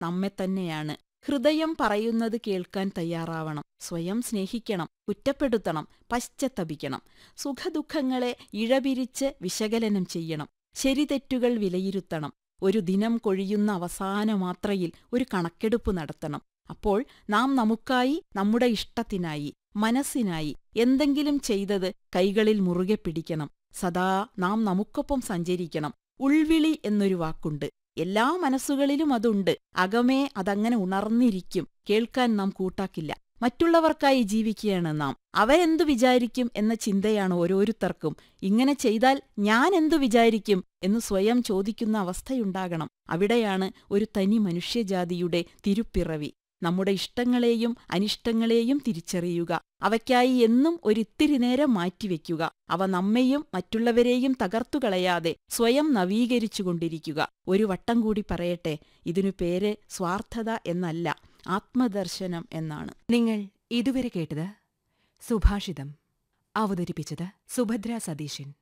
നമ്മെ തന്നെയാണ് ഹൃദയം പറയുന്നത് കേൾക്കാൻ തയ്യാറാവണം സ്വയം സ്നേഹിക്കണം കുറ്റപ്പെടുത്തണം പശ്ചത്തപിക്കണം സുഖദുഃഖങ്ങളെ ഇഴപിരിച്ച് വിശകലനം ചെയ്യണം ശരിതെറ്റുകൾ വിലയിരുത്തണം ഒരു ദിനം കൊഴിയുന്ന അവസാന മാത്രയിൽ ഒരു കണക്കെടുപ്പ് നടത്തണം അപ്പോൾ നാം നമുക്കായി നമ്മുടെ ഇഷ്ടത്തിനായി മനസ്സിനായി എന്തെങ്കിലും ചെയ്തത് കൈകളിൽ മുറുകെ പിടിക്കണം സദാ നാം നമുക്കൊപ്പം സഞ്ചരിക്കണം ഉൾവിളി എന്നൊരു വാക്കുണ്ട് എല്ലാ മനസ്സുകളിലും അതുണ്ട് അകമേ അതങ്ങനെ ഉണർന്നിരിക്കും കേൾക്കാൻ നാം കൂട്ടാക്കില്ല മറ്റുള്ളവർക്കായി ജീവിക്കുകയാണ് നാം അവരെന്തു വിചാരിക്കും എന്ന ചിന്തയാണ് ഓരോരുത്തർക്കും ഇങ്ങനെ ചെയ്താൽ ഞാൻ എന്തു വിചാരിക്കും എന്ന് സ്വയം ചോദിക്കുന്ന അവസ്ഥയുണ്ടാകണം അവിടെയാണ് ഒരു തനി മനുഷ്യജാതിയുടെ തിരുപ്പിറവി നമ്മുടെ ഇഷ്ടങ്ങളെയും അനിഷ്ടങ്ങളെയും തിരിച്ചറിയുക അവയ്ക്കായി എന്നും ഒരിത്തിരി നേരം മാറ്റിവെക്കുക അവ നമ്മെയും മറ്റുള്ളവരെയും തകർത്തുകളയാതെ സ്വയം നവീകരിച്ചുകൊണ്ടിരിക്കുക ഒരു വട്ടം കൂടി പറയട്ടെ ഇതിനു പേര് സ്വാർത്ഥത എന്നല്ല ആത്മദർശനം എന്നാണ് നിങ്ങൾ ഇതുവരെ കേട്ടത് സുഭാഷിതം അവതരിപ്പിച്ചത് സുഭദ്ര സതീശൻ